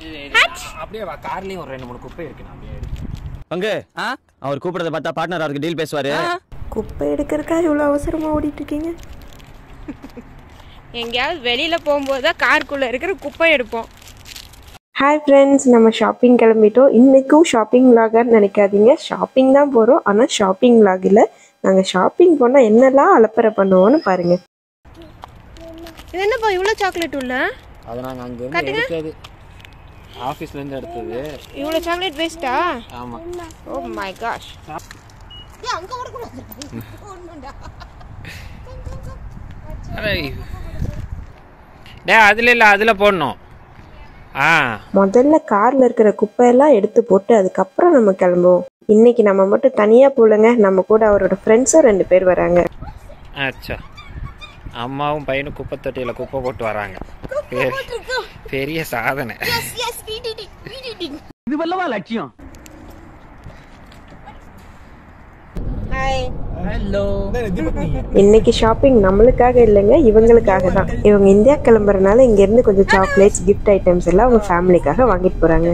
அப்படியே வா கார்லயும் ஒரு ரெண்டு மூணு குப்பை இருக்கு நான் அப்படியே எடுத்து பங்கு அவர் கூப்பிடுறத பார்த்தா பார்ட்னர் அவருக்கு டீல் பேசுவாரு குப்பை எடுக்கிறக்கா இவ்வளோ அவசரமாக ஓடிட்டு இருக்கீங்க எங்கேயாவது வெளியில போகும்போது தான் காருக்குள்ள இருக்கிற குப்பை எடுப்போம் ஹாய் ஃப்ரெண்ட்ஸ் நம்ம ஷாப்பிங் கிளம்பிட்டோம் இன்றைக்கும் ஷாப்பிங் விலாகன்னு நினைக்காதீங்க ஷாப்பிங் தான் போகிறோம் ஆனால் ஷாப்பிங் விலாக் இல்லை நாங்கள் ஷாப்பிங் போனால் என்னெல்லாம் அலப்பறை பண்ணுவோன்னு பாருங்கள் இது என்னப்பா இவ்வளோ சாக்லேட் உள்ள அதை நாங்கள் அங்கேருந்து எடுத்தது ஆஃபீஸ்லேருந்து எடுத்தது இவ்வளோ சாக்லேட் வேஸ்டா ஆமாம் ஓ மை காஷ் டே அதில் இல்லை அதில் போடணும் ஆ முதல்ல காரில் இருக்கிற குப்பையெல்லாம் எடுத்து போட்டு அதுக்கப்புறம் நம்ம கிளம்புவோம் இன்னைக்கு நம்ம மட்டும் தனியாக போகலங்க நம்ம கூட அவரோட ஃப்ரெண்ட்ஸும் ரெண்டு பேர் வராங்க அச்சா அம்மாவும் பையனும் குப்பை தொட்டியில் குப்பை போட்டு வராங்க பெரிய- பெரிய சாதனை இது வல்லவா லட்சியம் ஹலோ இன்னைக்கு ஷாப்பிங் நம்மளுக்காக இல்லைங்க இவங்களுக்காக தான் இவங்க இந்தியா கிளம்புறதுனால இங்கேருந்து கொஞ்சம் சாக்லேட்ஸ் கிஃப்ட் ஐட்டம்ஸ் எல்லாம் அவங்க ஃபேமிலிக்காக வாங்கிட்டு போகிறாங்க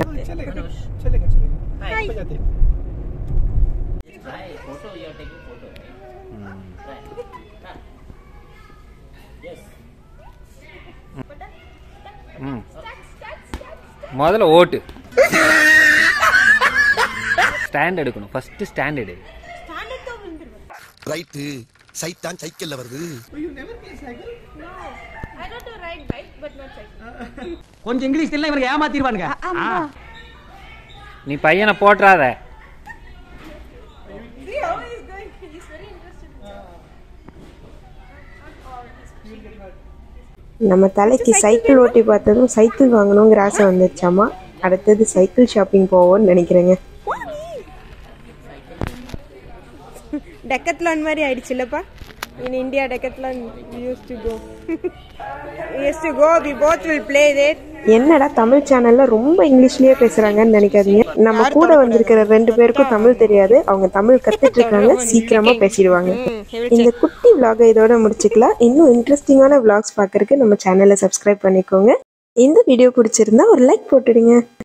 ம் முதல்ல ஓட்டு ஸ்டாண்ட் எடுக்கணும் ஃபர்ஸ்ட் ஸ்டாண்ட் எடு ரைட்டு சைத்தான் சைக்கிள்ல வருது கொஞ்சம் இங்கிலீஷ் தெரியல இவருக்கு ஏமாத்திடுவானுங்க நீ பையனை போட்டுறாத நம்ம தலைக்கு சைக்கிள் ஓட்டி பார்த்ததும் சைக்கிள் வாங்கணுங்கிற ஆசை வந்துருச்சாமா அடுத்தது சைக்கிள் ஷாப்பிங் போவோம்னு நினைக்கிறேங்க டெக்கத்லான் மாதிரி ஆயிடுச்சு இல்லப்பா in India decathlon used to go used to go we both will play that என்னடா தமிழ் சேனல்ல ரொம்ப இங்கிலீஷ்லயே பேசுறாங்கன்னு நினைக்காதீங்க நம்ம கூட வந்திருக்கிற ரெண்டு பேருக்கும் தமிழ் தெரியாது அவங்க தமிழ் கத்துட்டு இருக்காங்க சீக்கிரமா பேசிடுவாங்க இந்த குட்டி vlog இதோட முடிச்சுக்கலாம் இன்னும் இன்ட்ரெஸ்டிங்கான vlogs பார்க்கறதுக்கு நம்ம சேனலை சப்ஸ்கிரைப் பண்ணிக்கோங்க இந்த வீடியோ பிடிச்சிருந்தா ஒரு லைக் போட்டுடுங்க